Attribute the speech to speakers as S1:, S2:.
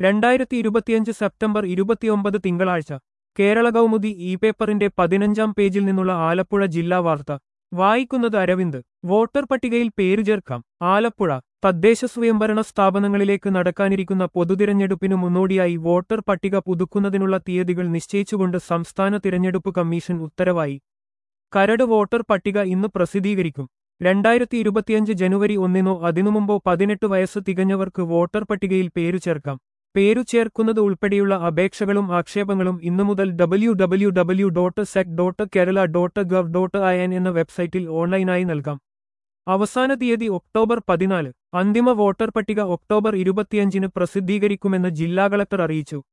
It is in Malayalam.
S1: രണ്ടായിരത്തി ഇരുപത്തിയഞ്ച് സെപ്റ്റംബർ ഇരുപത്തിയൊമ്പത് തിങ്കളാഴ്ച കേരള കൗമുദി ഇ പേപ്പറിന്റെ പതിനഞ്ചാം പേജിൽ നിന്നുള്ള ആലപ്പുഴ ജില്ലാ വാർത്ത വായിക്കുന്നത് അരവിന്ദ് വോട്ടർ പട്ടികയിൽ പേരു ചേർക്കാം ആലപ്പുഴ തദ്ദേശ സ്വയംഭരണ സ്ഥാപനങ്ങളിലേക്ക് നടക്കാനിരിക്കുന്ന പൊതുതിരഞ്ഞെടുപ്പിനു മുന്നോടിയായി വോട്ടർ പട്ടിക പുതുക്കുന്നതിനുള്ള തീയതികൾ നിശ്ചയിച്ചുകൊണ്ട് സംസ്ഥാന തിരഞ്ഞെടുപ്പ് കമ്മീഷൻ ഉത്തരവായി കരട് വോട്ടർ പട്ടിക ഇന്ന് പ്രസിദ്ധീകരിക്കും രണ്ടായിരത്തി ഇരുപത്തിയഞ്ച് ജനുവരി ഒന്നിനോ അതിനു മുമ്പോ പതിനെട്ട് വയസ്സ് തികഞ്ഞവർക്ക് വോട്ടർ പട്ടികയിൽ പേരു ചേർക്കാം പേരു ചേർക്കുന്നത് ഉൾപ്പെടെയുള്ള അപേക്ഷകളും ആക്ഷേപങ്ങളും ഇന്നു മുതൽ W W W dot sec dot Kerala dot gov dot I N എന്ന വെബ്സൈറ്റിൽ ഓൺലൈനായി നൽകാം അവസാന തീയതി ഒക്ടോബർ പതിനാല് അന്തിമ വോട്ടർ പട്ടിക ഒക്ടോബർ ഇരുപത്തിയഞ്ചിന് പ്രസിദ്ധീകരിക്കുമെന്ന് ജില്ലാ കളക്ടർ അറിയിച്ചു